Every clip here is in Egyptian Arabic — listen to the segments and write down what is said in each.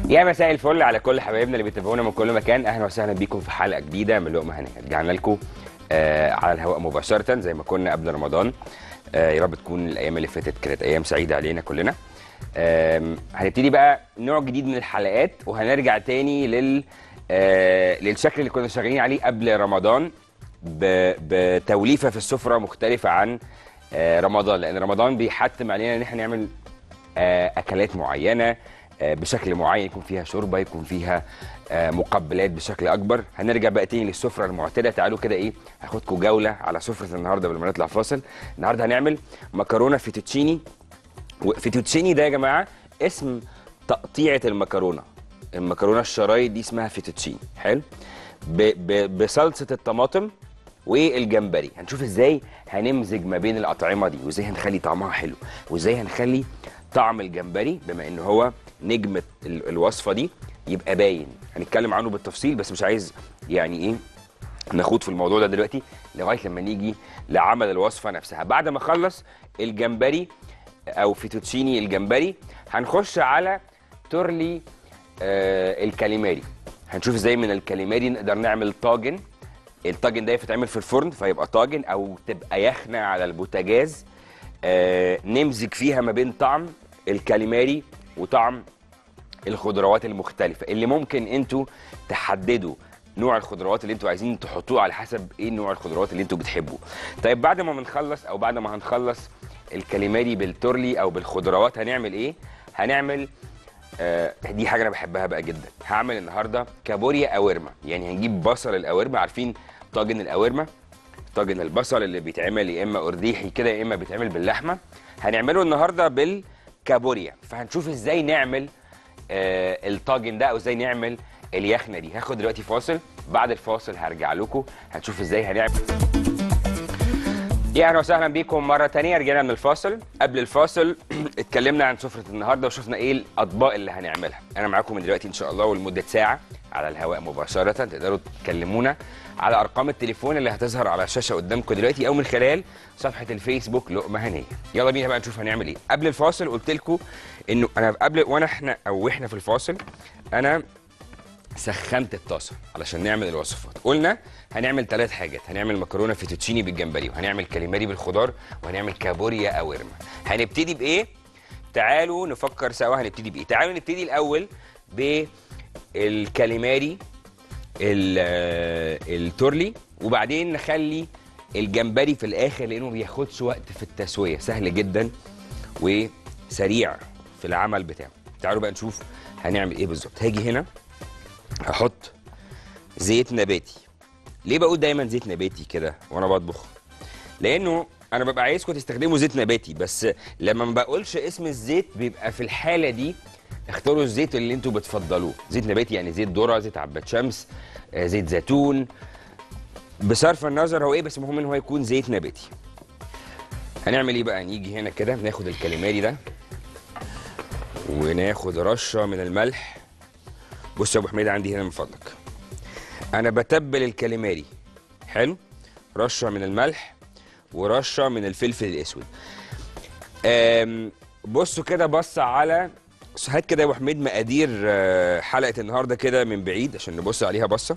يا مساء الفل على كل حبايبنا اللي بيتابعونا من كل مكان اهلا وسهلا بيكم في حلقه جديده من لقمه هنيه رجعنا لكم آه على الهواء مباشره زي ما كنا قبل رمضان آه يا رب تكون الايام اللي فاتت كانت ايام سعيده علينا كلنا آم، هنبتدي بقى نوع جديد من الحلقات وهنرجع تاني لل آه للشكل اللي كنا شغالين عليه قبل رمضان ب- بتوليفه في السفره مختلفه عن آه رمضان لان رمضان بيحتم علينا ان احنا نعمل آه، اكلات معينه آه، بشكل معين يكون فيها شوربه يكون فيها آه، مقبلات بشكل اكبر هنرجع بقى تاني للسفره المعتاده تعالوا كده ايه هاخدكم جوله على سفره النهارده قبل ما نطلع فاصل النهارده هنعمل مكرونه فيتوتشيني وفيتوتشيني ده يا جماعه اسم تقطيعه المكرونه المكرونه الشرايط دي اسمها فيتوتشيني حلو ب- ب- بصلصه الطماطم والجمبري هنشوف ازاي هنمزج ما بين الاطعمه دي وازاي هنخلي طعمها حلو وازاي هنخلي طعم الجمبري بما ان هو نجم ال- الوصفه دي يبقى باين هنتكلم عنه بالتفصيل بس مش عايز يعني ايه نخوض في الموضوع ده دلوقتي لغايه لما نيجي لعمل الوصفه نفسها بعد ما اخلص الجمبري او فيتوتشيني الجمبري هنخش على تورلي آه الكاليماري هنشوف ازاي من الكاليماري نقدر نعمل طاجن الطاجن ده يتعمل في الفرن فيبقى طاجن او تبقى يخنه على البوتاجاز آه نمزج فيها ما بين طعم الكاليماري وطعم الخضروات المختلفة اللي ممكن انتوا تحددوا نوع الخضروات اللي انتوا عايزين تحطوه على حسب ايه نوع الخضروات اللي انتوا بتحبوه طيب بعد ما بنخلص او بعد ما هنخلص الكاليماري بالتورلي او بالخضروات هنعمل ايه هنعمل آه دي حاجه انا بحبها بقى جدا هعمل النهارده كابوريا اويرما يعني هنجيب بصل الاويرما عارفين طاجن الاويرما طاجن البصل اللي بيتعمل يا اما ارديحي كده يا اما بيتعمل باللحمه هنعمله النهارده بالكابوريا فهنشوف ازاي نعمل آه الطاجن ده او ازاي نعمل اليخنه دي هاخد دلوقتي فاصل بعد الفاصل هرجع لكم هنشوف ازاي هنعمل يا اهلا وسهلا بيكم مره تانية رجعنا من الفاصل قبل الفاصل اتكلمنا عن سفره النهارده وشفنا ايه الاطباق اللي هنعملها انا معاكم من دلوقتي ان شاء الله ولمده ساعه على الهواء مباشره تقدروا تكلمونا على ارقام التليفون اللي هتظهر على الشاشه قدامكم دلوقتي او من خلال صفحه الفيسبوك لقمه هنيه يلا بينا بقى نشوف هنعمل ايه قبل الفاصل قلت لكم انه انا قبل وانا احنا او احنا في الفاصل انا سخنت الطاسه علشان نعمل الوصفات قلنا هنعمل ثلاث حاجات هنعمل مكرونه فيتوتشيني بالجمبري وهنعمل كاليماري بالخضار وهنعمل كابوريا اويرما هنبتدي بايه تعالوا نفكر سوا هنبتدي بايه تعالوا نبتدي الاول بالكاليماري ال- آه، التورلي وبعدين نخلي الجمبري في الاخر لانه بياخدش وقت في التسويه سهل جدا وسريع في العمل بتاعه تعالوا بقى نشوف هنعمل ايه بالظبط هاجي هنا هحط زيت نباتي ليه بقول دايما زيت نباتي كده وانا بطبخ لانه انا ببقى عايزكم تستخدموا زيت نباتي بس لما ما بقولش اسم الزيت بيبقى في الحاله دي اختاروا الزيت اللي انتوا بتفضلوه زيت نباتي يعني زيت ذره زيت عباد شمس آه، زيت زيتون بصرف النظر هو ايه بس المهم ان هو يكون زيت نباتي هنعمل ايه بقى نيجي هنا كده ناخد الكاليماري ده وناخد رشه من الملح بص يا ابو حميد عندي هنا من فضلك انا بتبل الكاليماري حلو رشه من الملح ورشه من الفلفل الاسود أم، بصوا كده بص على هات كده يا ابو حميد مقادير آه، حلقه النهارده كده من بعيد عشان نبص عليها بصه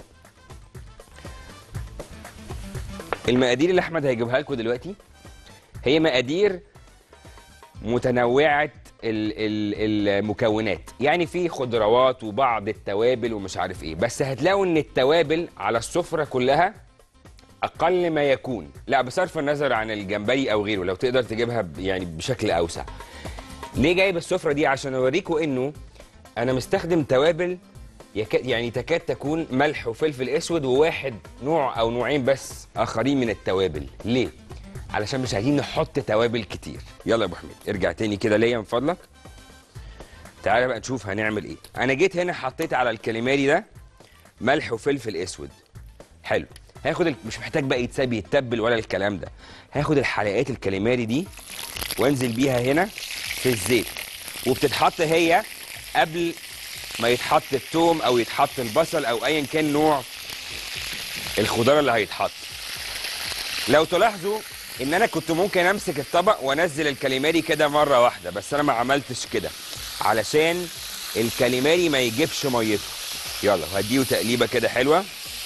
المقادير اللي احمد هيجيبها لكم دلوقتي هي مقادير متنوعه ال- ال- المكونات يعني في خضروات وبعض التوابل ومش عارف ايه بس هتلاقوا ان التوابل على السفره كلها اقل ما يكون لا بصرف النظر عن الجمبري او غيره لو تقدر تجيبها ب- يعني بشكل اوسع ليه جايب السفره دي عشان اوريكم انه انا مستخدم توابل يكاد يعني تكاد تكون ملح وفلفل اسود وواحد نوع او نوعين بس اخرين من التوابل ليه علشان مش عايزين نحط توابل كتير يلا يا ابو حميد ارجع تاني كده ليا من فضلك تعالى بقى نشوف هنعمل ايه انا جيت هنا حطيت على الكاليماري ده ملح وفلفل اسود حلو هاخد ال... مش محتاج بقى يتساب يتبل ولا الكلام ده هاخد الحلقات الكاليماري دي وانزل بيها هنا في الزيت وبتتحط هي قبل ما يتحط التوم او يتحط البصل او ايا كان نوع الخضار اللي هيتحط لو تلاحظوا ان انا كنت ممكن امسك الطبق وانزل الكاليماري كده مره واحده بس انا ما عملتش كده علشان الكاليماري ما يجيبش ميته يلا هديه تقليبه كده حلوه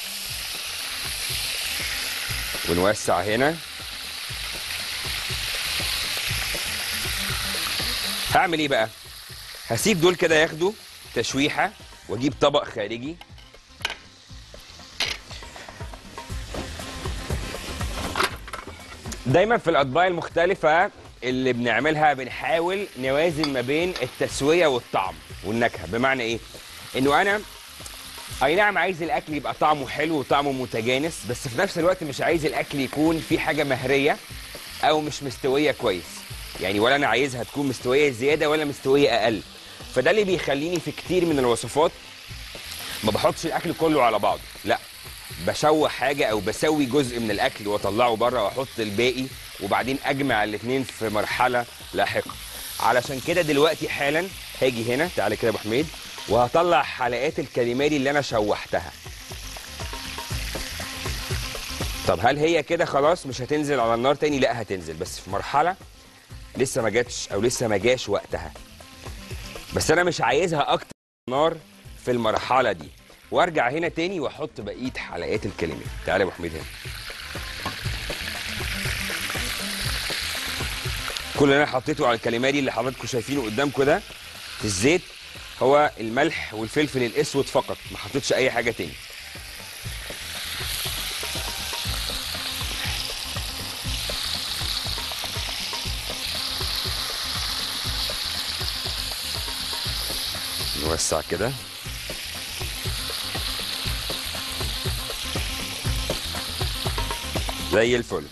ونوسع هنا هعمل ايه بقى هسيب دول كده ياخدوا تشويحه واجيب طبق خارجي دايما في الاطباق المختلفه اللي بنعملها بنحاول نوازن ما بين التسويه والطعم والنكهه بمعنى ايه انه انا اي نعم عايز الاكل يبقى طعمه حلو وطعمه متجانس بس في نفس الوقت مش عايز الاكل يكون فيه حاجه مهريه او مش مستويه كويس يعني ولا انا عايزها تكون مستويه زياده ولا مستويه اقل فده اللي بيخليني في كتير من الوصفات ما بحطش الاكل كله على بعضه لا بشوح حاجه او بسوي جزء من الاكل واطلعه بره واحط الباقي وبعدين اجمع الاثنين في مرحله لاحقه علشان كده دلوقتي حالا هاجي هنا تعالى كده يا ابو حميد وهطلع حلقات الكاليماري اللي انا شوحتها طب هل هي كده خلاص مش هتنزل على النار تاني لا هتنزل بس في مرحله لسه ما جاتش او لسه ما جاش وقتها بس انا مش عايزها اكتر نار في المرحله دي وارجع هنا تاني واحط بقيه حلقات الكاليماري تعالى يا ابو حميد هنا كل اللي انا حطيته على الكاليماري اللي حضراتكم شايفينه قدامكم ده في الزيت هو الملح والفلفل الاسود فقط ما حطيتش اي حاجه تاني نوسع كده زي الفل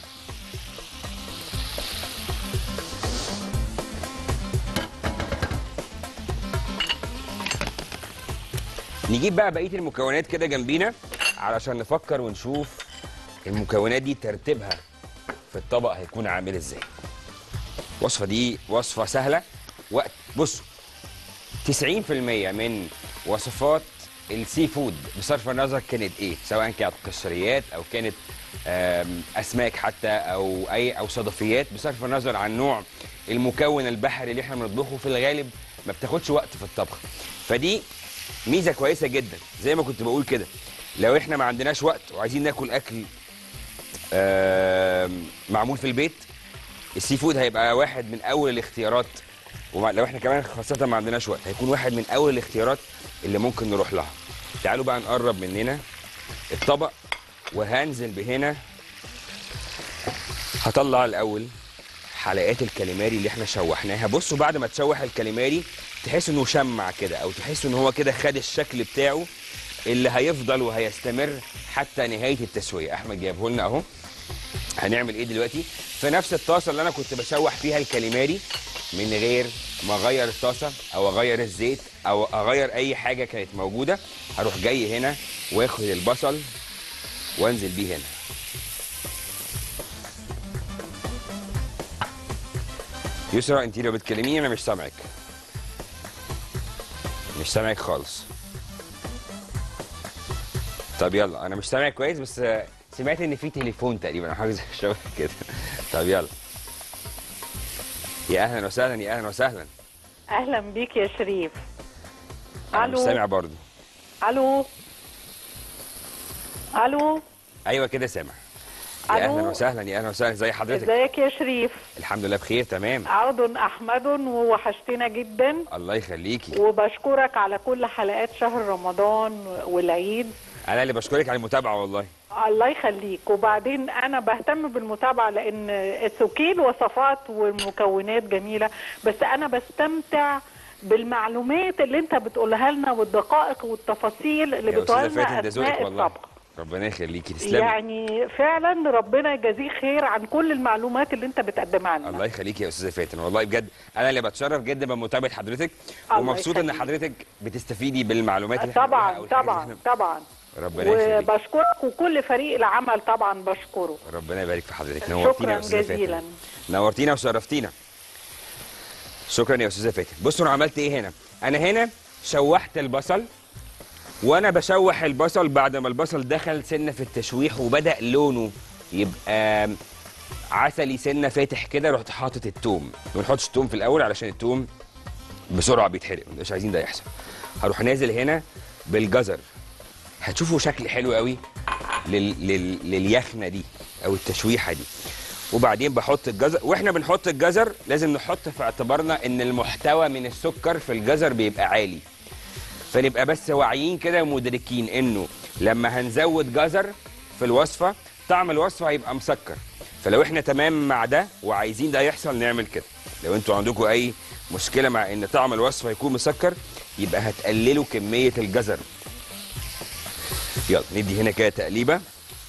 نجيب بقى بقيه المكونات كده جنبينا علشان نفكر ونشوف المكونات دي ترتيبها في الطبق هيكون عامل ازاي الوصفه دي وصفه سهله وقت بصوا 90% من وصفات السي فود بصرف النظر كانت ايه سواء كانت قشريات او كانت آم، اسماك حتى او اي او صدفيات بصرف النظر عن نوع المكون البحري اللي احنا بنطبخه في الغالب ما بتاخدش وقت في الطبخ فدي ميزه كويسه جدا زي ما كنت بقول كده لو احنا ما عندناش وقت وعايزين ناكل اكل آم، معمول في البيت السي فود هيبقى واحد من اول الاختيارات ولو احنا كمان خاصه ما عندناش وقت هيكون واحد من اول الاختيارات اللي ممكن نروح لها تعالوا بقى نقرب مننا الطبق وهنزل بهنا هطلع الاول حلقات الكاليماري اللي احنا شوحناها بصوا بعد ما تشوح الكاليماري تحس انه شمع كده او تحس ان هو كده خد الشكل بتاعه اللي هيفضل وهيستمر حتى نهايه التسويه احمد جايبه لنا اهو هنعمل ايه دلوقتي في نفس الطاسه اللي انا كنت بشوح فيها الكاليماري من غير ما اغير الطاسه او اغير الزيت او اغير اي حاجه كانت موجوده هروح جاي هنا واخد البصل وانزل بيه هنا يسرا انت لو بتكلميني انا مش سامعك مش سامعك خالص طب يلا انا مش سامعك كويس بس آه، سمعت ان في تليفون تقريبا او حاجه زي الشبه كده طب يلا يا اهلا وسهلا يا اهلا وسهلا اهلا بيك يا شريف انا مش الو سامع برضه الو الو ايوه كده سامع يا ألو؟ اهلا وسهلا يا اهلا وسهلا زي حضرتك ازيك يا شريف الحمد لله بخير تمام عود احمد ووحشتنا جدا الله يخليكي وبشكرك على كل حلقات شهر رمضان والعيد انا اللي بشكرك على المتابعه والله الله يخليك وبعدين انا بهتم بالمتابعه لان السكين وصفات والمكونات جميله بس انا بستمتع بالمعلومات اللي انت بتقولها لنا والدقائق والتفاصيل اللي يا بتقولها استاذه فاتن لنا ده ذوقك اثناء والله الطبخ ربنا يخليكي تسلمي يعني فعلا ربنا يجازيك خير عن كل المعلومات اللي انت بتقدمها لنا الله يخليكي يا استاذه فاتن والله بجد انا اللي بتشرف جدا بمتابعه حضرتك الله ومبسوط ان يخليك. حضرتك بتستفيدي بالمعلومات اللي احنا بنقولها أو طبعا الحاجات اللي طبعا إحنا- طبعا ربنا يخليك وبشكرك وكل فريق العمل طبعا بشكره ربنا يبارك في حضرتك نورتينا يا شكرا استاذه جزيلا فاتن نورتينا وشرفتينا شكرا يا استاذه فاتن بصوا انا عملت ايه هنا انا هنا شوحت البصل وانا بشوح البصل بعد ما البصل دخل سنه في التشويح وبدا لونه يبقى عسلي سنه فاتح كده رحت حاطط التوم ما بنحطش التوم في الاول علشان التوم بسرعه بيتحرق مش عايزين ده يحصل هروح نازل هنا بالجزر هتشوفوا شكل حلو قوي لل... لل... لليخنه دي او التشويحه دي وبعدين بحط الجزر واحنا بنحط الجزر لازم نحط في اعتبارنا ان المحتوى من السكر في الجزر بيبقى عالي فنبقى بس واعيين كده ومدركين انه لما هنزود جزر في الوصفه طعم الوصفه هيبقى مسكر فلو احنا تمام مع ده وعايزين ده يحصل نعمل كده لو انتوا عندكم اي مشكله مع ان طعم الوصفه يكون مسكر يبقى هتقللوا كميه الجزر يلا ندي هنا كده تقليبه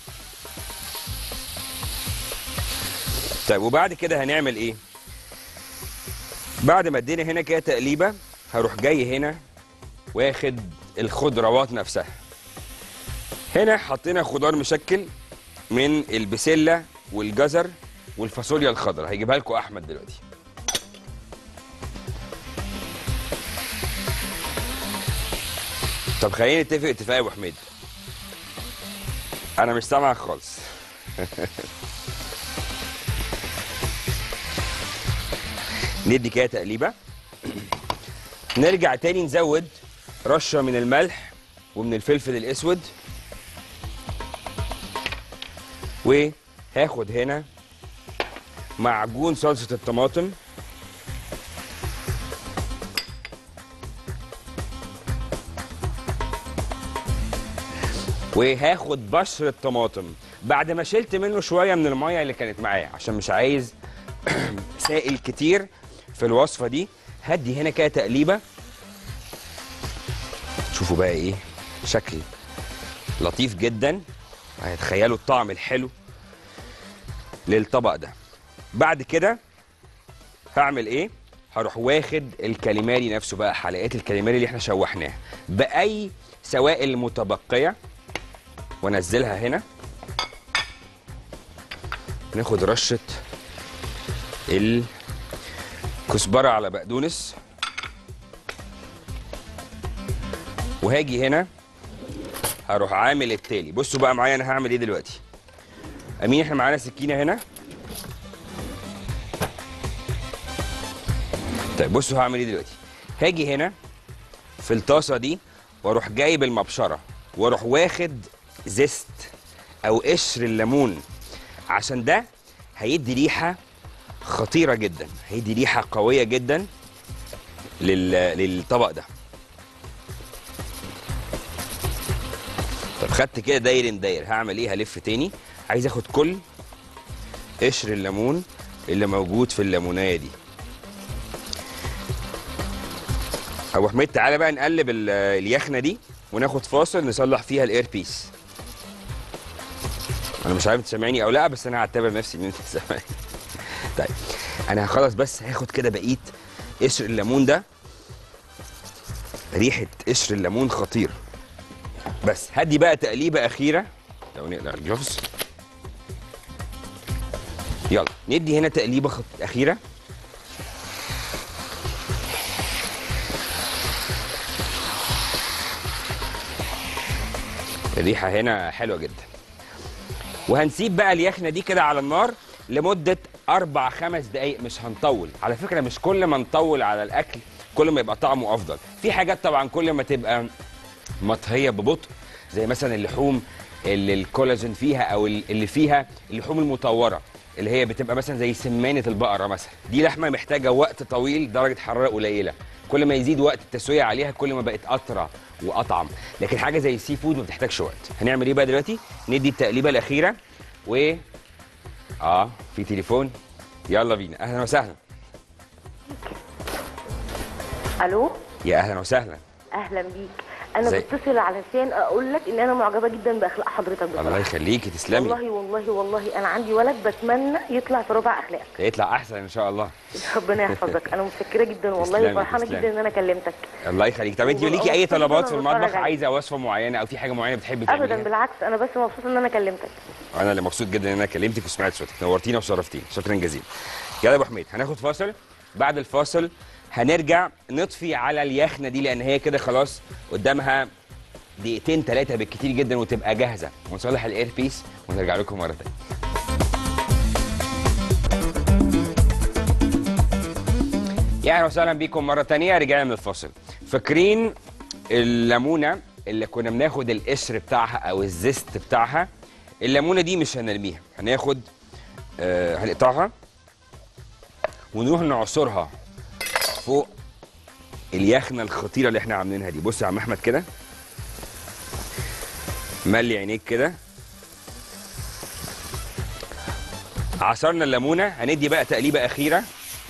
طيب وبعد كده هنعمل ايه بعد ما ادينا هنا كده تقليبه هروح جاي هنا واخد الخضروات نفسها هنا حطينا خضار مشكل من البسله والجزر والفاصوليا الخضراء هيجيبها لكم احمد دلوقتي طب خلينا نتفق اتفاق يا ابو حميد انا مش سامعك خالص ندي كده تقليبه نرجع تاني نزود رشه من الملح ومن الفلفل الاسود وهاخد هنا معجون صلصه الطماطم وهاخد بشر الطماطم بعد ما شلت منه شويه من الميه اللي كانت معايا عشان مش عايز سائل كتير في الوصفه دي هدي هنا كده تقليبه شوفوا بقى ايه شكل لطيف جدا هتخيلوا الطعم الحلو للطبق ده بعد كده هعمل ايه هروح واخد الكاليماري نفسه بقى حلقات الكاليماري اللي احنا شوحناها باي سوائل متبقيه وانزلها هنا ناخد رشه الكزبره على بقدونس وهاجي هنا هروح عامل التالي بصوا بقى معايا انا هعمل ايه دلوقتي امين احنا معانا سكينه هنا طيب بصوا هعمل ايه دلوقتي هاجي هنا في الطاسه دي واروح جايب المبشره واروح واخد زيست او قشر الليمون عشان ده هيدي ريحه خطيره جدا هيدي ريحه قويه جدا لل... للطبق ده طب خدت كده داير داير هعمل ايه هلف تاني عايز اخد كل قشر الليمون اللي موجود في الليمونيه دي ابو حميد تعالى بقى نقلب ال- اليخنه دي وناخد فاصل نصلح فيها الاير بيس انا مش عارف تسمعني او لا بس انا هعتبر نفسي ان انت تسمعني طيب انا هخلص بس هاخد كده بقيه قشر الليمون ده ريحه قشر الليمون خطير بس هدي بقى تقليبه اخيره لو نقدر الجلوفز يلا ندي هنا تقليبه خط... اخيره الريحه هنا حلوه جدا وهنسيب بقى اليخنه دي كده على النار لمده اربع خمس دقائق مش هنطول على فكره مش كل ما نطول على الاكل كل ما يبقى طعمه افضل في حاجات طبعا كل ما تبقى مطهيه ببطء زي مثلا اللحوم اللي الكولاجين فيها او اللي فيها اللحوم المطوره اللي هي بتبقى مثلا زي سمانه البقره مثلا دي لحمه محتاجه وقت طويل درجه حراره قليله كل ما يزيد وقت التسويه عليها كل ما بقت اطرى واطعم لكن حاجه زي السي فود ما بتحتاجش وقت هنعمل ايه بقى دلوقتي ندي التقليبه الاخيره و اه في تليفون يلا بينا اهلا وسهلا الو يا اهلا وسهلا اهلا بيك انا ازاي؟ بتصل علشان اقول لك ان انا معجبه جدا باخلاق حضرتك الله بصراحه يخليكي تسلمي والله والله والله انا عندي ولد بتمنى يطلع في ربع اخلاقك يطلع احسن ان شاء الله ربنا يحفظك انا متشكره جدا والله تسلمي، فرحانه تسلمي. جدا ان انا كلمتك الله يخليك طب انت والله ليكي اي مبسوطة طلبات إن في أنا المطبخ بتفرج عليك. عايزه وصفه معينه او في حاجه معينه بتحبي ابدا تعمليها بالعكس انا بس مبسوطه ان انا كلمتك انا اللي مبسوط جدا ان انا كلمتك وسمعت صوتك نورتينا وشرفتينا شكرا جزيلا يلا يا ابو حميد هناخد فاصل بعد الفاصل هنرجع نطفي على اليخنه دي لان هي كده خلاص قدامها دقيقتين ثلاثه بالكتير جدا وتبقى جاهزه ونصلح الاير بيس ونرجع لكم مره تانيه يا اهلا وسهلا بيكم مره تانية رجعنا من الفاصل فاكرين الليمونه اللي كنا بناخد القشر بتاعها او الزيست بتاعها الليمونه دي مش هنرميها هناخد آه هنقطعها ونروح نعصرها فوق اليخنه الخطيره اللي احنا عاملينها دي بص يا عم احمد كده ملي عينيك كده عصرنا الليمونه هندي بقى تقليبه اخيره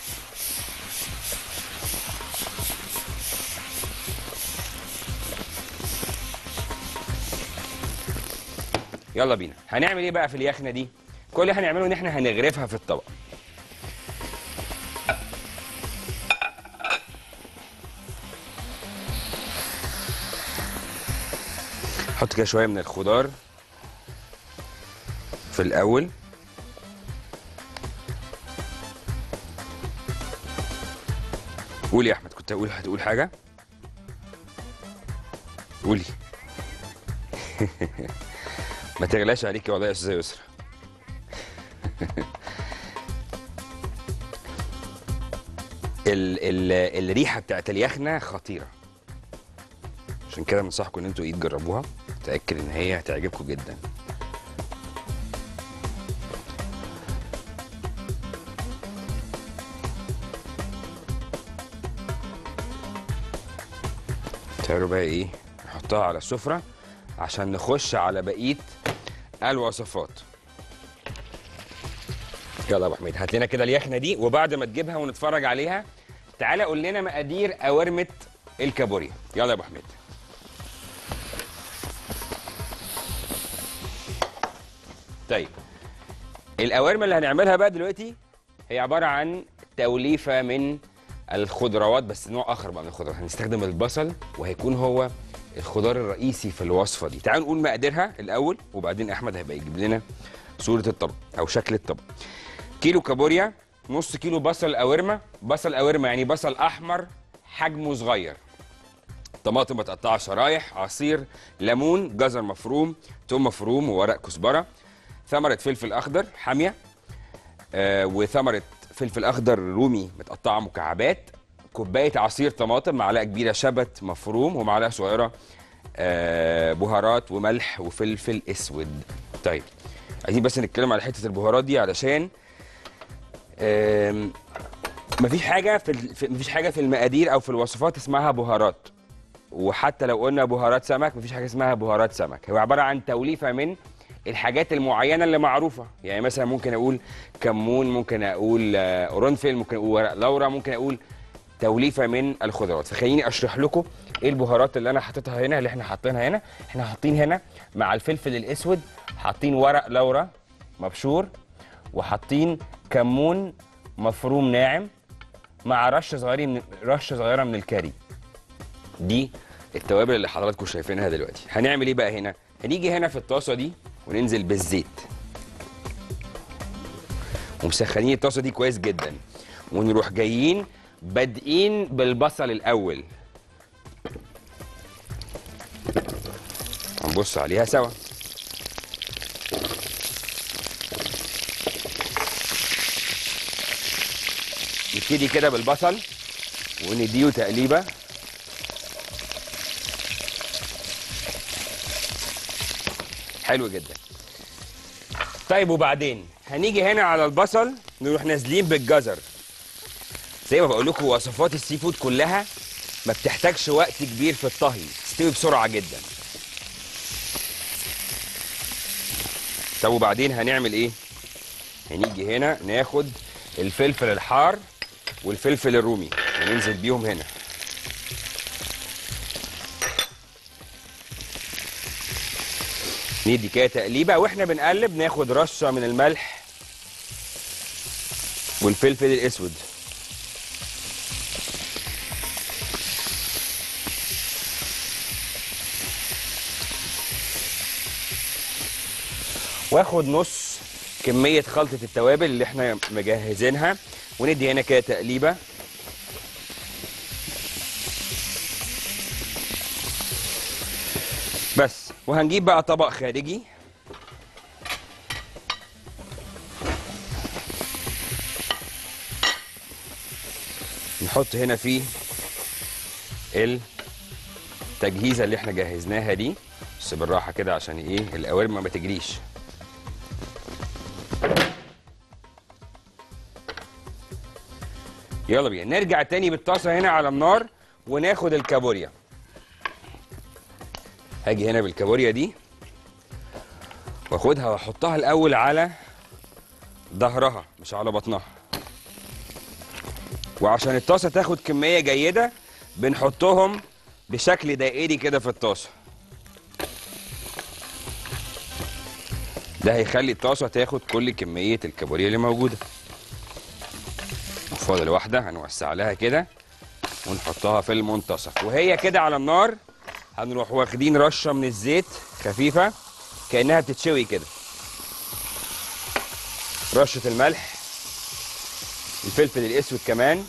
يلا بينا هنعمل ايه بقى في اليخنه دي كل اللي هنعمله ان احنا هنغرفها في الطبق حط كده شويه من الخضار في الاول قول يا احمد كنت هقول هتقول حاجه قولي ما تغلاش عليكي والله يا استاذه يسرا ال ال الريحه بتاعت اليخنه خطيره عشان كده بنصحكم ان انتوا ايه تجربوها اتاكد ان هي هتعجبكم جدا تعالوا بقى ايه نحطها على السفره عشان نخش على بقيه الوصفات يلا يا ابو حميد هات لنا كده اليخنه دي وبعد ما تجيبها ونتفرج عليها تعالى قول لنا مقادير قوارمه الكابوريا يلا يا ابو حميد طيب القوارم اللي هنعملها بقى دلوقتي هي عباره عن توليفه من الخضروات بس نوع اخر بقى من الخضروات هنستخدم البصل وهيكون هو الخضار الرئيسي في الوصفه دي تعالوا نقول مقاديرها الاول وبعدين احمد هيبقى يجيب لنا صوره الطبق او شكل الطبق كيلو كابوريا نص كيلو بصل قوارمه بصل قوارمه يعني بصل احمر حجمه صغير طماطم متقطعه شرايح عصير ليمون جزر مفروم توم مفروم وورق كزبره ثمره فلفل اخضر حاميه آه وثمره فلفل اخضر رومي متقطعه مكعبات كوبايه عصير طماطم معلقه كبيره شبت مفروم ومعلقه صغيره آه بهارات وملح وفلفل اسود طيب عايزين بس نتكلم على حته البهارات دي علشان آم، مفيش حاجه في ال- في- مفيش حاجه في المقادير او في الوصفات اسمها بهارات وحتى لو قلنا بهارات سمك مفيش حاجه اسمها بهارات سمك هو عباره عن توليفه من الحاجات المعينه اللي معروفه يعني مثلا ممكن اقول كمون ممكن اقول آه، قرنفل ممكن اقول ورق لورا ممكن اقول توليفه من الخضروات فخليني اشرح لكم ايه البهارات اللي انا حاططها هنا اللي احنا حاطينها هنا احنا حاطين هنا مع الفلفل الاسود حاطين ورق لورا مبشور وحاطين كمون مفروم ناعم مع رشه صغيره من رشه صغيره من الكاري دي التوابل اللي حضراتكم شايفينها دلوقتي هنعمل ايه بقى هنا هنيجي هنا في الطاسه دي وننزل بالزيت ومسخنين الطاسه دي كويس جدا ونروح جايين بادئين بالبصل الاول هنبص عليها سوا نبتدي كده بالبصل ونديه تقليبه حلو جدا طيب وبعدين هنيجي هنا على البصل نروح نازلين بالجزر زي ما بقول لكم وصفات السي فود كلها ما بتحتاجش وقت كبير في الطهي تستوي بسرعه جدا طب وبعدين هنعمل ايه هنيجي هنا ناخد الفلفل الحار والفلفل الرومي وننزل بيهم هنا ندي كده تقليبه واحنا بنقلب ناخد رشه من الملح والفلفل الاسود واخد نص كميه خلطه التوابل اللي احنا مجهزينها وندي هنا كده تقليبه بس وهنجيب بقى طبق خارجي نحط هنا فيه التجهيزه اللي احنا جهزناها دي بس بالراحه كده عشان ايه القوارب ما تجريش يلا بينا نرجع تاني بالطاسه هنا على النار وناخد الكابوريا هاجي هنا بالكابوريا دي واخدها واحطها الاول على ظهرها مش على بطنها وعشان الطاسه تاخد كميه جيده بنحطهم بشكل دائري كده في الطاسه ده هيخلي الطاسه تاخد كل كميه الكابوريا اللي موجوده فاضل واحده هنوسع لها كده ونحطها في المنتصف وهي كده على النار هنروح واخدين رشه من الزيت خفيفه كانها بتتشوي كده رشه الملح الفلفل الاسود كمان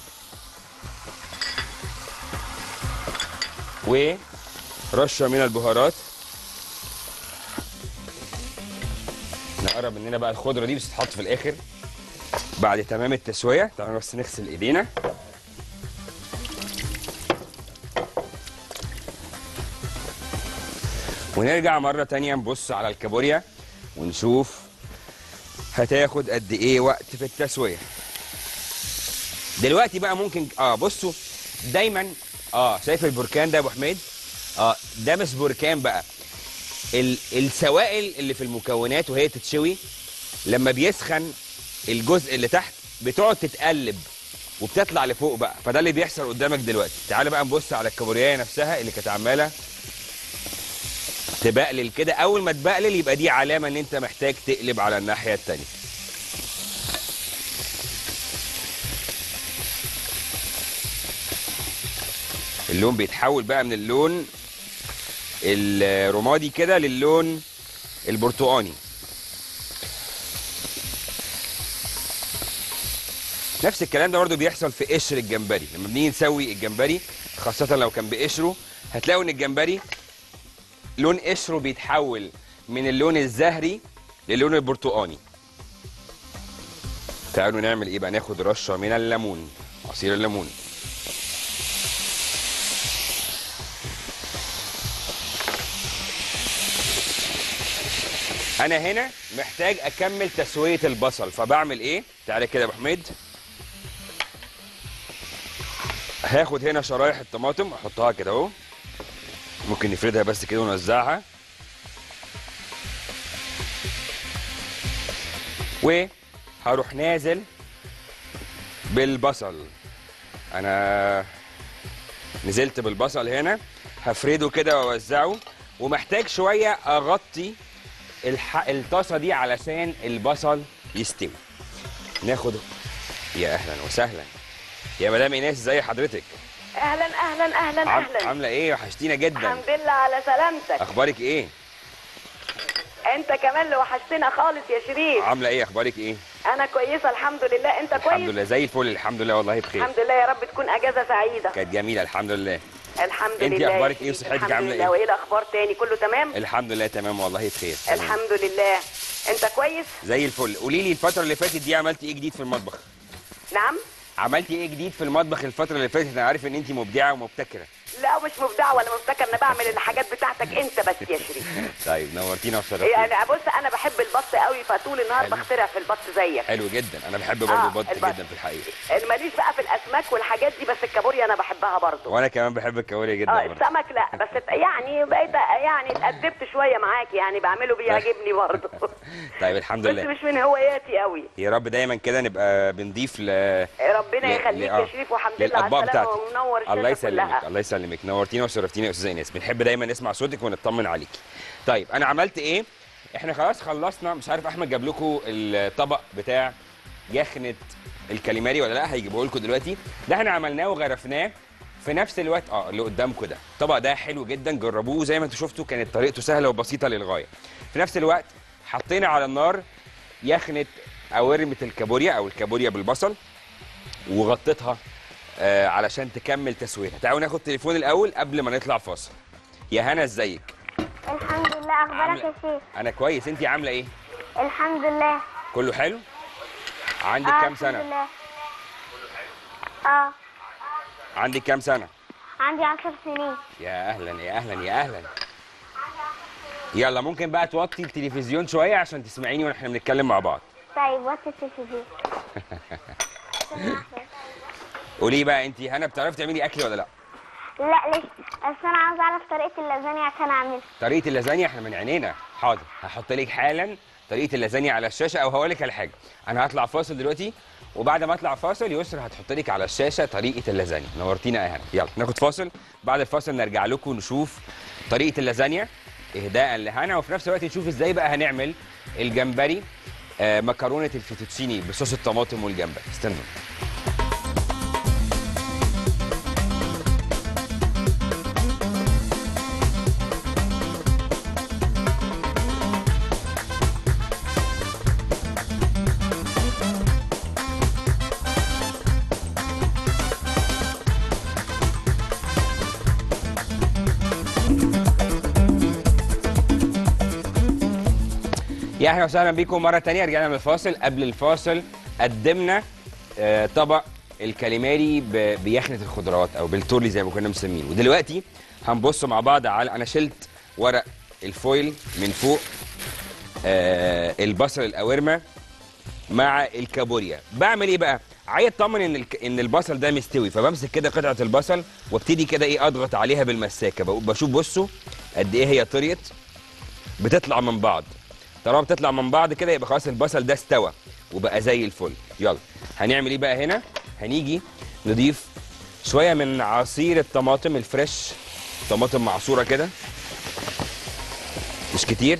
ورشه من البهارات نقرب مننا بقى الخضره دي بس تتحط في الاخر بعد تمام التسويه تعالوا بس نغسل ايدينا ونرجع مره تانية نبص على الكابوريا ونشوف هتاخد قد ايه وقت في التسويه دلوقتي بقى ممكن اه بصوا دايما اه شايف البركان ده يا ابو حميد اه ده مش بركان بقى ال السوائل اللي في المكونات وهي تتشوي لما بيسخن الجزء اللي تحت بتقعد تتقلب وبتطلع لفوق بقى فده اللي بيحصل قدامك دلوقتي تعال بقى نبص على الكابوريايه نفسها اللي كانت عماله تبقلل كده اول ما تبقلل يبقى دي علامه ان انت محتاج تقلب على الناحيه التانيه اللون بيتحول بقى من اللون الرمادي كده للون البرتقاني نفس الكلام ده برضو بيحصل في قشر الجمبري لما بنيجي نسوي الجمبري خاصة لو كان بقشره هتلاقوا ان الجمبري لون قشره بيتحول من اللون الزهري للون البرتقاني تعالوا نعمل ايه بقى ناخد رشة من الليمون عصير الليمون انا هنا محتاج اكمل تسويه البصل فبعمل ايه تعالى كده يا ابو حميد هاخد هنا شرايح الطماطم احطها كده اهو ممكن نفردها بس كده ونوزعها وهروح نازل بالبصل انا نزلت بالبصل هنا هفرده كده واوزعه ومحتاج شويه اغطي الح... الطاسه دي علشان البصل يستوي ناخد يا اهلا وسهلا يا مدام ايناس ازي حضرتك اهلا اهلا اهلا عم... اهلا عامله ايه وحشتينا جدا الحمد لله على سلامتك اخبارك ايه انت كمان اللي وحشتنا خالص يا شريف عامله ايه اخبارك ايه انا كويسه الحمد لله انت الحمد كويس لله زي الفل الحمد لله والله بخير الحمد لله يا رب تكون اجازه سعيده كانت جميله الحمد لله الحمد انتي لله يا أخبارك إيه شريف، وصحتك الحمد عاملة لله. إيه؟ وايه الاخبار تاني كله تمام الحمد لله تمام والله بخير تمام. الحمد لله انت كويس زي الفل قولي لي الفتره اللي فاتت دي عملتي ايه جديد في المطبخ نعم عملتي ايه جديد في المطبخ الفتره اللي فاتت انا عارف ان انت مبدعه ومبتكره لا مش مبدعه ولا مبتكر انا بعمل الحاجات بتاعتك انت بس يا شريف طيب نورتينا وشرفتينا يعني بص انا بحب البط قوي فطول النهار حلو. بخترع في البط زيك حلو جدا انا بحب برضه آه، البط البط. جدا في الحقيقه ماليش بقى في الاسماك والحاجات دي بس الكابوريا انا بحبها برضو وانا كمان بحب الكوارع جدا اه برضه. السمك لا بس يعني بقيت يعني اتأدبت شويه معاك يعني بعمله بيعجبني برضو طيب الحمد بس لله مش من هواياتي قوي يا رب دايما كده نبقى بنضيف ل ربنا ل- يخليك ل- آه، يا شريف والحمد لله على للاطباق السلامه بتاعتك ومنور الله الشاشه يسلمك كلها الله يسلمك نورتينا وشرفتينا يا استاذه ايناس بنحب دايما نسمع صوتك ونطمن عليكي طيب انا عملت ايه احنا خلاص خلصنا مش عارف احمد جاب لكم الطبق بتاع يخنه الكاليماري ولا لا هيجيبه لكم دلوقتي ده احنا عملناه وغرفناه في نفس الوقت اه اللي قدامكم ده الطبق ده حلو جدا جربوه زي ما انتم شفتوا كانت طريقته سهله وبسيطه للغايه في نفس الوقت حطينا على النار يخنه قوارمه الكابوريا او الكابوريا بالبصل وغطيتها آه علشان تكمل تسويتها تعالوا ناخد تليفون الاول قبل ما نطلع فاصل يا هنا ازيك الحمد لله اخبارك يا عاملة- شيخ انا كويس انت عامله ايه الحمد لله كله حلو عندك اه كام الحمد سنه لله اه عندك كام سنه عندي عشر سنين يا اهلا يا اهلا يا اهلا يلا ممكن بقى توطي التلفزيون شويه عشان تسمعيني واحنا بنتكلم مع بعض طيب وات التلفزيون قولي بقى انت هنا بتعرفي تعملي اكل ولا لا لا لسه بس انا عاوز اعرف طريقه اللازانيا عشان اعملها طريقه اللازانيا احنا من عينينا حاضر هحط لك حالا طريقه اللازانيا على الشاشه او هقول لك على حاجه انا هطلع فاصل دلوقتي وبعد ما اطلع فاصل يسرا هتحط لك على الشاشه طريقه اللازانيا نورتينا يا هنا يلا ناخد فاصل بعد الفاصل نرجع لكم نشوف طريقه اللازانيا اهداء لهنا وفي نفس الوقت نشوف ازاي بقى هنعمل الجمبري آه مكرونه الفيتوتشيني بصوص الطماطم والجمبري استنوا يا اهلا وسهلا بيكم مره تانية رجعنا من الفاصل قبل الفاصل قدمنا آه، طبق الكاليماري ب- بيخنه الخضروات او بالتورلي زي ما كنا مسمينه ودلوقتي هنبص مع بعض على انا شلت ورق الفويل من فوق آه، البصل الاورمه مع الكابوريا بعمل ايه بقى عايز اطمن ان الك... ان البصل ده مستوي فبمسك كده قطعه البصل وابتدي كده ايه اضغط عليها بالمساكه بقول- بشوف بصوا قد ايه هي طريت بتطلع من بعض طالما بتطلع من بعض كده يبقى خلاص البصل ده استوى وبقى زي الفل يلا هنعمل ايه بقى هنا هنيجي نضيف شويه من عصير الطماطم الفريش طماطم معصوره كده مش كتير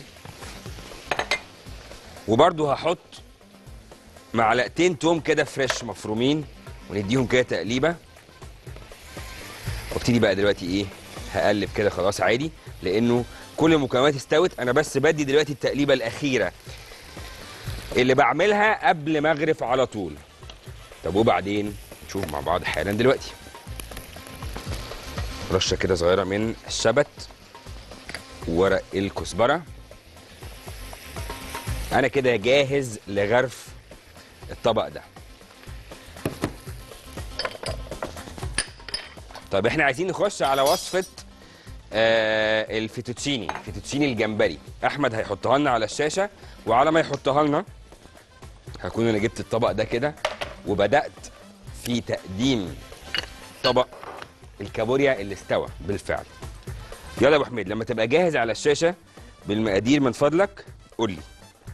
وبرده هحط معلقتين توم كده فريش مفرومين ونديهم كده تقليبه وابتدي بقى دلوقتي ايه هقلب كده خلاص عادي لانه كل المكونات استوت انا بس بدي دلوقتي التقليبه الاخيره اللي بعملها قبل ما اغرف على طول طب وبعدين نشوف مع بعض حالا دلوقتي رشه كده صغيره من الشبت ورق الكزبره انا كده جاهز لغرف الطبق ده طيب احنا عايزين نخش على وصفه آه الفيتوتشيني فيتوتشيني الجمبري احمد هيحطها لنا على الشاشه وعلى ما يحطها لنا هكون انا جبت الطبق ده كده وبدات في تقديم طبق الكابوريا اللي استوى بالفعل يلا يا ابو حميد لما تبقى جاهز على الشاشه بالمقادير من فضلك قول لي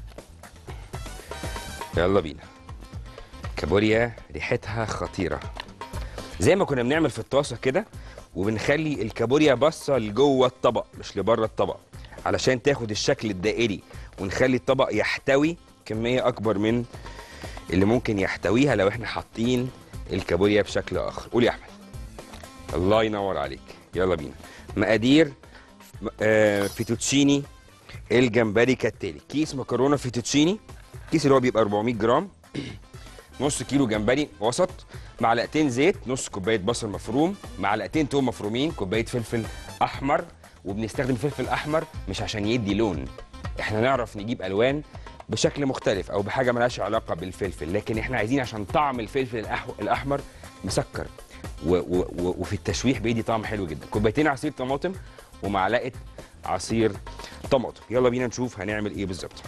يلا بينا كابوريا ريحتها خطيره زي ما كنا بنعمل في الطاسه كده وبنخلي الكابوريا باصه لجوه الطبق مش لبره الطبق علشان تاخد الشكل الدائري ونخلي الطبق يحتوي كميه اكبر من اللي ممكن يحتويها لو احنا حاطين الكابوريا بشكل اخر قول يا احمد الله ينور عليك يلا بينا مقادير آه فيتوتشيني الجمبري كالتالي كيس مكرونه فيتوتشيني كيس اللي هو بيبقى 400 جرام نص كيلو جمبري وسط معلقتين زيت نص كوبايه بصل مفروم معلقتين توم مفرومين كوبايه فلفل احمر وبنستخدم فلفل احمر مش عشان يدي لون احنا نعرف نجيب الوان بشكل مختلف او بحاجه ملهاش علاقه بالفلفل لكن احنا عايزين عشان طعم الفلفل الأح- الاحمر مسكر و و و وفي التشويح بيدي طعم حلو جدا كوبايتين عصير طماطم ومعلقه عصير طماطم يلا بينا نشوف هنعمل ايه بالظبط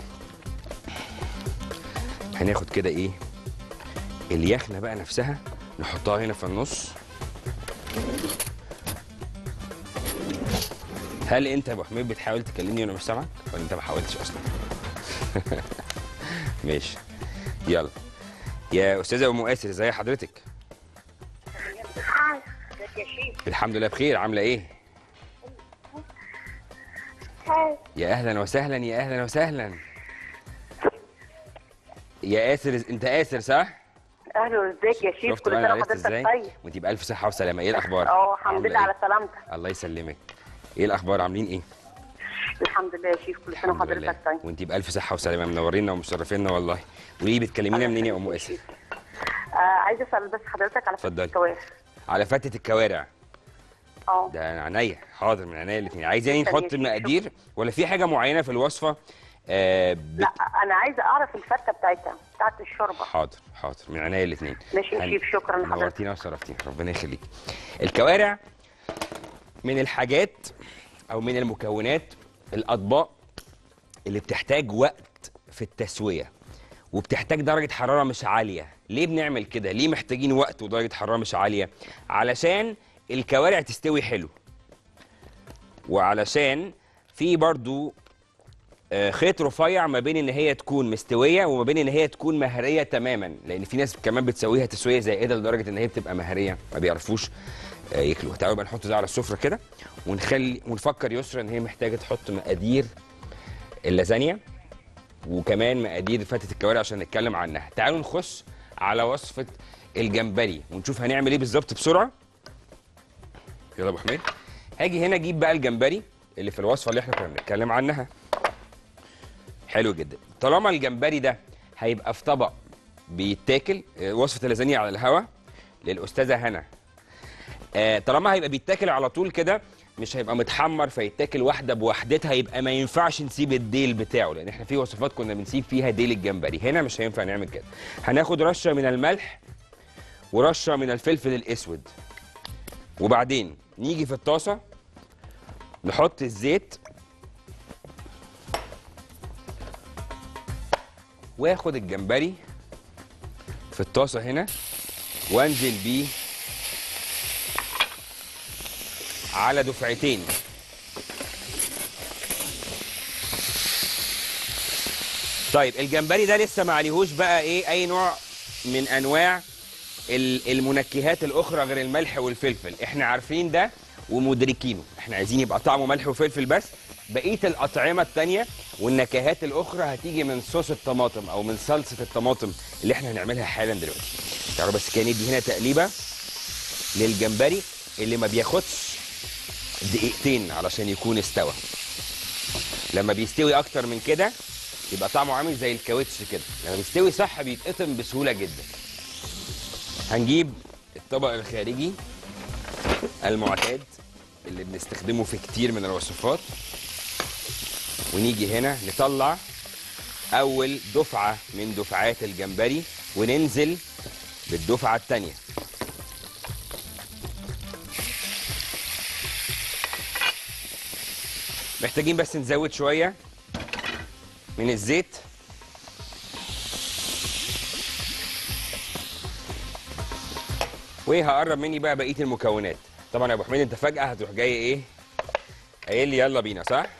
هناخد كده ايه اليخنه بقى نفسها نحطها هنا في النص هل انت يا ابو حميد بتحاول تكلمني وانا مش سامعك ولا انت ما حاولتش اصلا ماشي يلا يا استاذه ام اسر ازي حضرتك الحمد لله بخير عامله ايه يا اهلا وسهلا يا اهلا وسهلا يا اسر انت اسر صح اهلا ازيك يا شيف شفت كل بقى انا سنه عرفت وحضرتك ازاي طيب وانت بالف صحه وسلامه ايه الاخبار اه الحمد عاملة لله على إيه؟ سلامتك الله يسلمك ايه الاخبار عاملين ايه الحمد لله يا شيف كل سنه الحمد لله وحضرتك طيب وانت بالف صحه وسلامه منورينا ومشرفينا والله وليه بتكلمينا منين يا ام اسر آه عايزه اسال بس حضرتك على فتة اتفضلي. الكوارع على فتة الكوارع اه ده عينيا حاضر من عينيا الاثنين عايزين شكراً يا نحط شيخ. مقادير ولا في حاجه معينه في الوصفه آه بت... لا انا عايزه اعرف الفته بتاعتها بتاعت الشوربه حاضر حاضر من عينيا الاثنين ماشي يا شيف، شكراً لحضرتك. نورتينا وشرفتينا ربنا يخليك الكوارع من الحاجات او من المكونات الاطباق اللي بتحتاج وقت في التسويه وبتحتاج درجه حراره مش عاليه ليه بنعمل كده ليه محتاجين وقت ودرجه حراره مش عاليه علشان الكوارع تستوي حلو وعلشان في برضو آه، خيط رفيع ما بين ان هي تكون مستويه وما بين ان هي تكون مهريه تماما لان في ناس كمان بتسويها تسويه زائده لدرجه ان هي بتبقى مهريه ما بيعرفوش آه، ياكلوها تعالوا بقى نحط ده على السفره كده ونخلي ونفكر يسرا ان هي محتاجه تحط مقادير اللازانيا وكمان مقادير فتة الكوارع عشان نتكلم عنها تعالوا نخش على وصفة الجمبري ونشوف هنعمل ايه بالظبط بسرعة يلا يا ابو حميد هاجي هنا اجيب بقى الجمبري اللي في الوصفة اللي احنا كنا بنتكلم عنها حلو جدا طالما الجمبري ده هيبقى في طبق بيتاكل آه، وصفة اللازانيا على الهوا للأستاذة هنا آه، طالما هيبقى بيتاكل على طول كده مش هيبقى متحمر فيتاكل واحده بوحدتها يبقى ما ينفعش نسيب الديل بتاعه لان احنا في وصفات كنا بنسيب فيها ديل الجمبري هنا مش هينفع نعمل كده هناخد رشه من الملح ورشه من الفلفل الاسود وبعدين نيجي في الطاسه نحط الزيت واخد الجمبري في الطاسه هنا وانزل بيه على دفعتين طيب الجمبري ده لسه ما عليهوش بقى ايه اي نوع من انواع ال- المنكهات الاخرى غير الملح والفلفل احنا عارفين ده ومدركينه احنا عايزين يبقى طعمه ملح وفلفل بس بقيه الاطعمه التانية والنكهات الاخرى هتيجي من صوص الطماطم او من صلصه الطماطم اللي احنا هنعملها حالا دلوقتي تعالوا بس كده ندي هنا تقليبه للجمبري اللي ما بياخدش دقيقتين علشان يكون استوى لما بيستوي اكتر من كده يبقى طعمه عامل زي الكاوتش كده لما بيستوي صح بيتقطم بسهوله جدا هنجيب الطبق الخارجي المعتاد اللي بنستخدمه في كتير من الوصفات ونيجي هنا نطلع اول دفعه من دفعات الجمبري وننزل بالدفعه الثانيه محتاجين بس نزود شويه من الزيت وهقرب مني بقى بقيه المكونات طبعا يا ابو حميد انت فجاه هتروح جاي ايه قايل لي يلا بينا صح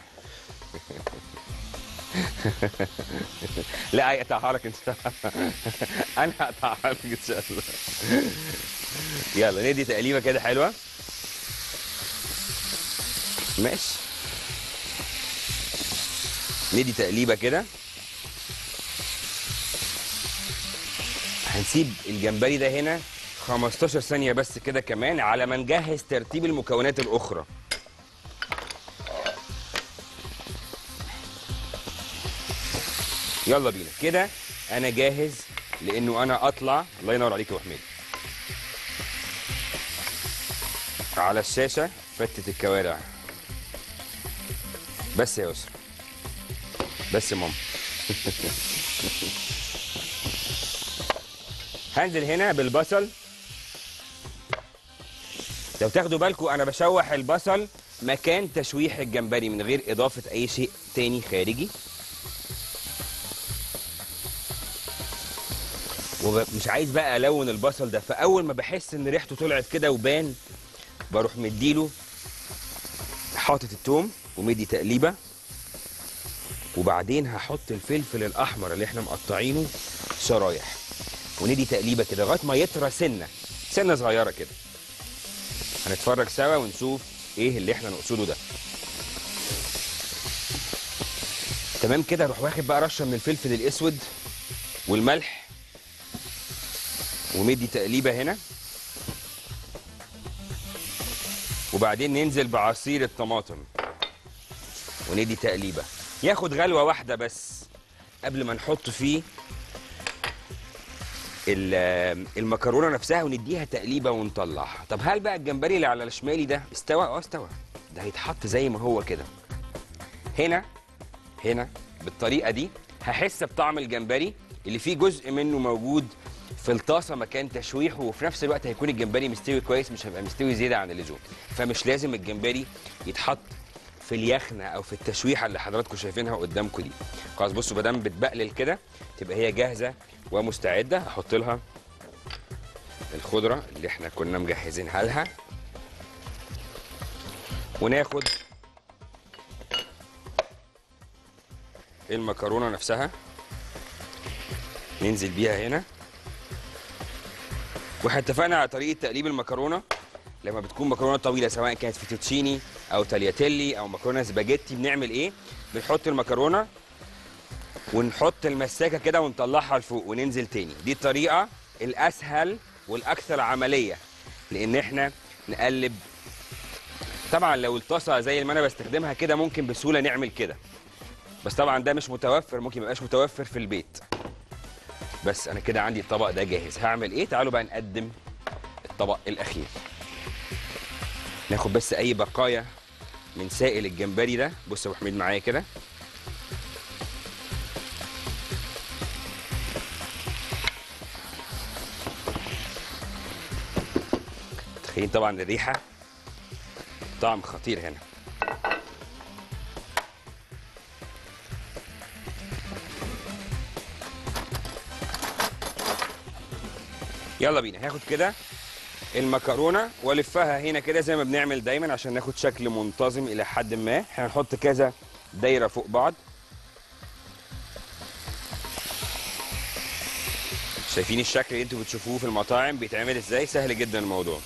لا هيقطعها لك ان شاء الله انا هقطعها لك ان شاء الله يلا ندي تقليبه كده حلوه ماشي ندي تقليبه كده هنسيب الجمبري ده هنا 15 ثانيه بس كده كمان على ما نجهز ترتيب المكونات الاخرى يلا بينا كده انا جاهز لانه انا اطلع الله ينور عليك يا ابو حميد على الشاشه فتة الكوارع بس يا يسرا بس يا ماما هنزل هنا بالبصل لو تاخدوا بالكم انا بشوح البصل مكان تشويح الجمبري من غير اضافه اي شيء تاني خارجي ومش عايز بقى الون البصل ده فاول ما بحس ان ريحته طلعت كده وبان بروح مديله حاطط التوم ومدي تقليبه وبعدين هحط الفلفل الاحمر اللي احنا مقطعينه شرايح وندي تقليبه كده لغايه ما يطرى سنه سنه صغيره كده هنتفرج سوا ونشوف ايه اللي احنا نقصده ده تمام كده اروح واخد بقى رشه من الفلفل الاسود والملح ومدي تقليبه هنا وبعدين ننزل بعصير الطماطم وندي تقليبه ياخد غلوه واحده بس قبل ما نحط فيه ال- المكرونه نفسها ونديها تقليبه ونطلعها طب هل بقى الجمبري اللي على الشمالي ده استوى اه استوى ده هيتحط زي ما هو كده هنا هنا بالطريقه دي هحس بطعم الجمبري اللي فيه جزء منه موجود في الطاسه مكان تشويحه وفي نفس الوقت هيكون الجمبري مستوي كويس مش هيبقى مستوي زياده عن اللزوم فمش لازم الجمبري يتحط في اليخنه او في التشويحه اللي حضراتكم شايفينها قدامكم دي خلاص بصوا ما دام بتبقلل كده تبقى هي جاهزه ومستعده احط لها الخضره اللي احنا كنا مجهزينها لها وناخد المكرونه نفسها ننزل بيها هنا واحنا اتفقنا على طريقه تقليب المكرونه لما بتكون مكرونه طويله سواء كانت فيتوتشيني او تالياتيلي او مكرونه سباجيتي بنعمل ايه بنحط المكرونه ونحط المساكه كده ونطلعها لفوق وننزل تاني دي الطريقه الاسهل والاكثر عمليه لان احنا نقلب طبعا لو الطاسه زي اللي انا بستخدمها كده ممكن بسهوله نعمل كده بس طبعا ده مش متوفر ممكن ميبقاش متوفر في البيت بس انا كده عندي الطبق ده جاهز هعمل ايه تعالوا بقى نقدم الطبق الاخير ناخد بس اي بقايا من سائل الجمبري ده بص يا ابو حميد معايا كده تخيلين طبعا الريحه طعم خطير هنا يلا بينا هاخد كده المكرونه والفها هنا كده زي ما بنعمل دايما عشان ناخد شكل منتظم الى حد ما احنا هنحط كذا دايره فوق بعض شايفين الشكل اللي انتوا بتشوفوه في المطاعم بيتعمل ازاي سهل جدا الموضوع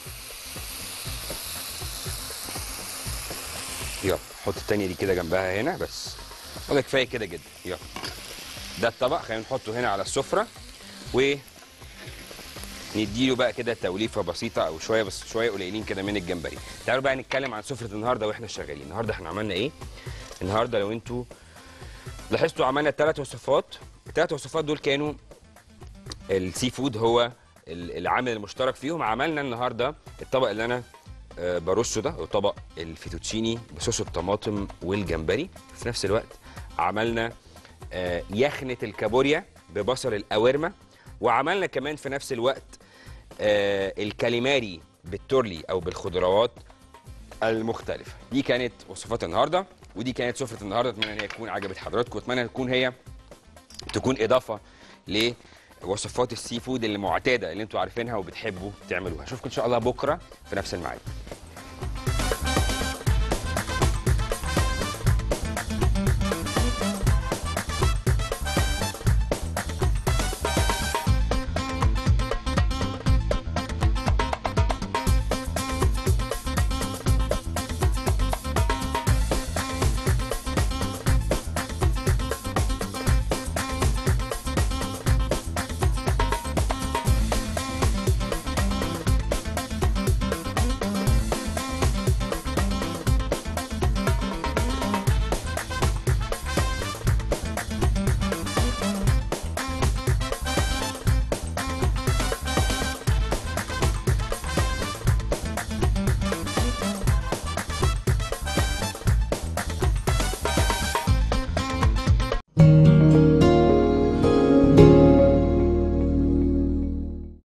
يلا حط التانية دي كده جنبها هنا بس وده كفايه كده جدا يلا ده الطبق خلينا نحطه هنا على السفره و نديله بقى كده توليفه بسيطه او شويه بس شويه قليلين كده من الجمبري تعالوا بقى نتكلم عن سفره النهارده واحنا شغالين النهارده احنا عملنا ايه النهارده لو انتوا لاحظتوا عملنا ثلاث وصفات الثلاث وصفات دول كانوا السي فود هو ال- العامل المشترك فيهم عملنا النهارده الطبق اللي انا آه، برصه ده هو طبق الفيتوتشيني بصوص الطماطم والجمبري في نفس الوقت عملنا آه، يخنه الكابوريا ببصل القوارمه وعملنا كمان في نفس الوقت آه، الكاليماري بالتورلي او بالخضروات المختلفه دي كانت وصفات النهارده ودي كانت سفره النهارده اتمنى ان هي تكون عجبت حضراتكم واتمنى تكون هي تكون اضافه لوصفات السي فود اللي معتاده اللي انتوا عارفينها وبتحبوا تعملوها اشوفكم ان شاء الله بكره في نفس الميعاد